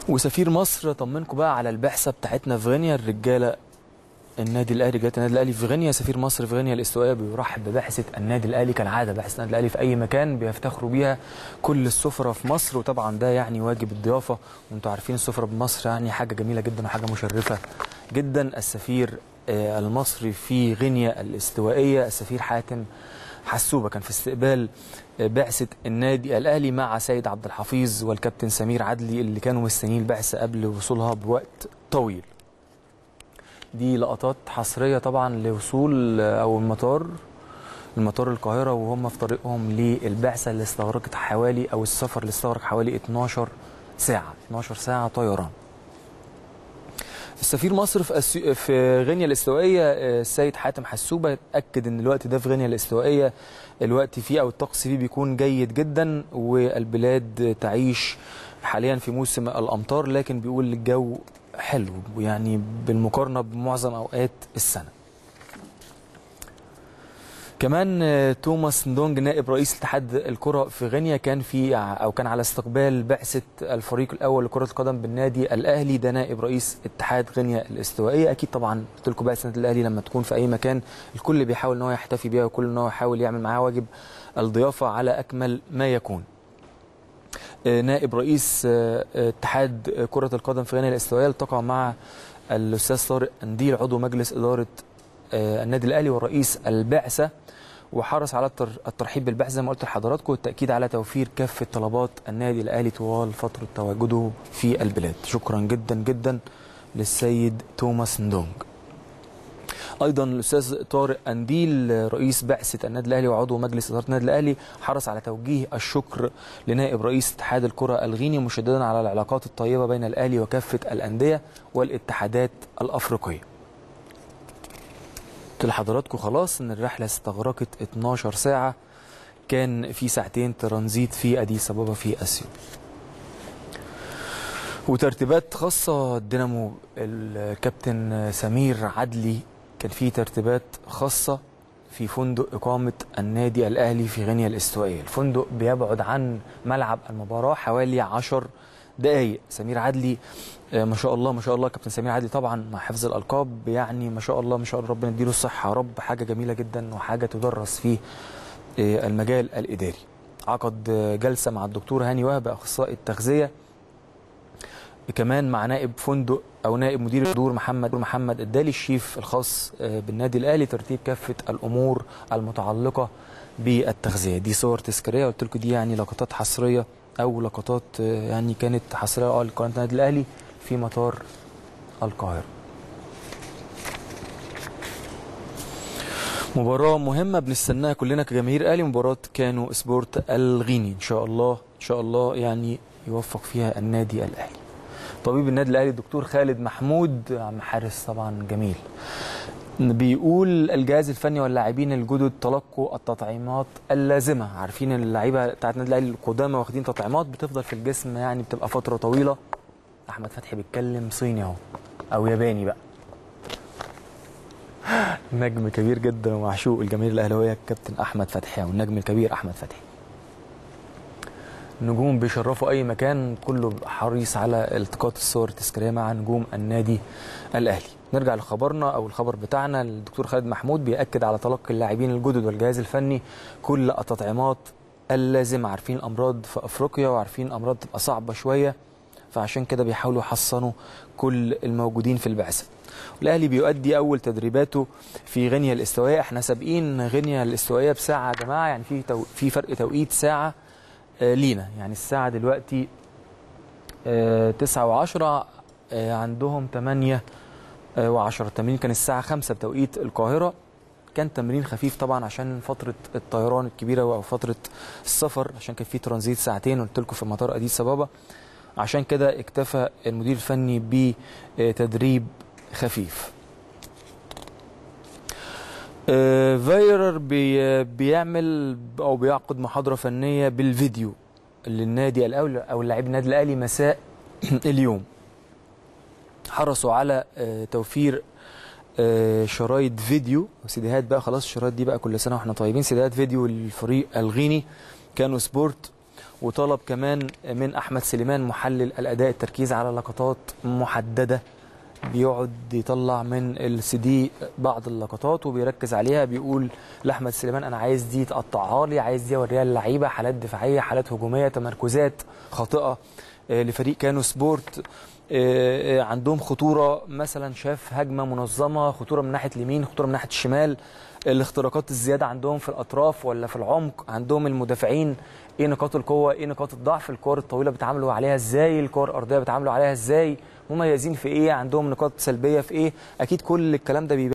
وسفير مصر طمنكم بقى على البعثه بتاعتنا في غينيا الرجاله النادي الاهلي رجاله النادي الاهلي في غينيا سفير مصر في غينيا الاستوائيه بيرحب ببعثه النادي الاهلي كالعاده بعثه النادي الاهلي في اي مكان بيفتخروا بيها كل السفره في مصر وطبعا ده يعني واجب الضيافه وانتم عارفين السفره بمصر يعني حاجه جميله جدا وحاجه مشرفه جدا السفير آه، المصري في غينيا الاستوائيه السفير حاتم حسوبه كان في استقبال آه، بعثه النادي الاهلي مع سيد عبد الحفيظ والكابتن سمير عدلي اللي كانوا مستنيين البعثه قبل وصولها بوقت طويل دي لقطات حصريه طبعا لوصول آه، او المطار المطار القاهره وهم في طريقهم للبعثه اللي استغرقت حوالي او السفر اللي استغرق حوالي 12 ساعه 12 ساعه طيران السفير مصر في أسي... في غينيا الاستوائيه آه، السيد حاتم حسوبه اكد ان الوقت ده في غينيا الاستوائيه الوقت فيه او الطقس فيه بيكون جيد جدا والبلاد تعيش حاليا في موسم الامطار لكن بيقول الجو حلو يعني بالمقارنه بمعظم اوقات السنه كمان آه، توماس ندونج نائب رئيس اتحاد الكرة في غينيا كان في او كان على استقبال بعثة الفريق الاول لكرة القدم بالنادي الاهلي ده نائب رئيس اتحاد غينيا الاستوائية اكيد طبعا قلت لكم بعثة النادي الاهلي لما تكون في اي مكان الكل بيحاول ان هو يحتفي بيها وكل ان هو يحاول يعمل معاه واجب الضيافة على اكمل ما يكون آه، نائب رئيس آه، آه، اتحاد كرة القدم في غينيا الاستوائية التقى مع الاستاذ طارق انديل عضو مجلس اداره آه، النادي الاهلي ورئيس البعثه وحرص على التر- الترحيب بالبعثه زي ما قلت لحضراتكم والتاكيد على توفير كافه طلبات النادي الاهلي طوال فتره تواجده في البلاد شكرا جدا جدا للسيد توماس ندونج ايضا الاستاذ طارق انديل رئيس بعثه النادي الاهلي وعضو مجلس اداره النادي الاهلي حرص على توجيه الشكر لنائب رئيس اتحاد الكره الغيني مشددا على العلاقات الطيبه بين الاهلي وكافه الانديه والاتحادات الافريقيه قلت لحضراتكم خلاص ان الرحله استغرقت 12 ساعه كان في ساعتين ترانزيت في اديس ابابا في اسيا وترتيبات خاصه الدينامو الكابتن سمير عدلي كان في ترتيبات خاصه في فندق إقامة النادي الأهلي في غينيا الاستوائية الفندق بيبعد عن ملعب المباراة حوالي 10 دقايق سمير عدلي آه، ما شاء الله ما شاء الله كابتن سمير عدلي طبعا مع حفظ الألقاب يعني ما شاء الله ما شاء الله ربنا يديله الصحة يا رب حاجة جميلة جدا وحاجة تدرس في آه، المجال الإداري عقد آه، جلسة مع الدكتور هاني وهب أخصائي التغذية كمان مع نائب فندق او نائب مدير الدور محمد محمد الدالي الشيف الخاص آه، بالنادي الاهلي ترتيب كافه الامور المتعلقه بالتغذيه دي صور تذكاريه قلت لكم دي يعني لقطات حصريه او لقطات آه، يعني كانت حصريه اه لقناه النادي الاهلي في مطار القاهره مباراة مهمة بنستناها كلنا كجماهير اهلي مباراة كانوا سبورت الغيني ان شاء الله ان شاء الله يعني يوفق فيها النادي الاهلي. طبيب النادي الاهلي الدكتور خالد محمود عم حارس طبعا جميل. بيقول الجهاز الفني واللاعبين الجدد تلقوا التطعيمات اللازمه، عارفين ان اللعيبه بتاعت النادي الاهلي القدامى واخدين تطعيمات بتفضل في الجسم يعني بتبقى فتره طويله. احمد فتحي بيتكلم صيني اهو او ياباني بقى. نجم كبير جدا ومعشوق الجماهير الاهلاويه الكابتن احمد فتحي او النجم الكبير احمد فتحي نجوم بيشرفوا اي مكان كله بيبقى حريص على التقاط الصور التذكاريه مع نجوم النادي الاهلي نرجع لخبرنا او الخبر بتاعنا الدكتور خالد محمود بياكد على تلقي اللاعبين الجدد والجهاز الفني كل التطعيمات اللازمه عارفين الامراض في افريقيا وعارفين الامراض تبقى صعبه شويه فعشان كده بيحاولوا يحصنوا كل الموجودين في البعثه الاهلي بيؤدي اول تدريباته في غينيا الاستوائيه احنا سابقين غينيا الاستوائيه بساعه يا جماعه يعني في تو... في فرق توقيت ساعه آه لينا يعني الساعه دلوقتي آه 9 و10 آه عندهم 8 آه و10 التمرين كان الساعه 5 بتوقيت القاهره كان تمرين خفيف طبعا عشان فتره الطيران الكبيره او فتره السفر عشان كان في ترانزيت ساعتين قلت لكم في مطار اديس ابابا عشان كده اكتفى المدير الفني بتدريب خفيف آه، فايرر بي بيعمل او بيعقد محاضره فنيه بالفيديو للنادي الاهلي او لاعبي النادي الاهلي مساء اليوم حرصوا على آه، توفير آه، شرايط فيديو سيديهات بقى خلاص الشرايط دي بقى كل سنه واحنا طيبين سيديهات فيديو للفريق الغيني كانوا سبورت وطلب كمان من احمد سليمان محلل الاداء التركيز على لقطات محدده بيقعد يطلع من السي دي بعض اللقطات وبيركز عليها بيقول لاحمد سليمان انا عايز دي تقطعها لي عايز دي اوريها للعيبه حالات دفاعيه حالات هجوميه تمركزات خاطئه آه، لفريق كانو سبورت آه، آه، عندهم خطوره مثلا شاف هجمه منظمه خطوره من ناحيه اليمين خطوره من ناحيه الشمال الاختراقات الزياده عندهم في الاطراف ولا في العمق عندهم المدافعين ايه نقاط القوه ايه نقاط الضعف الكور الطويله بيتعاملوا عليها ازاي الكور الارضيه بيتعاملوا عليها ازاي مميزين في ايه عندهم نقاط سلبيه في ايه اكيد كل الكلام ده بيبقى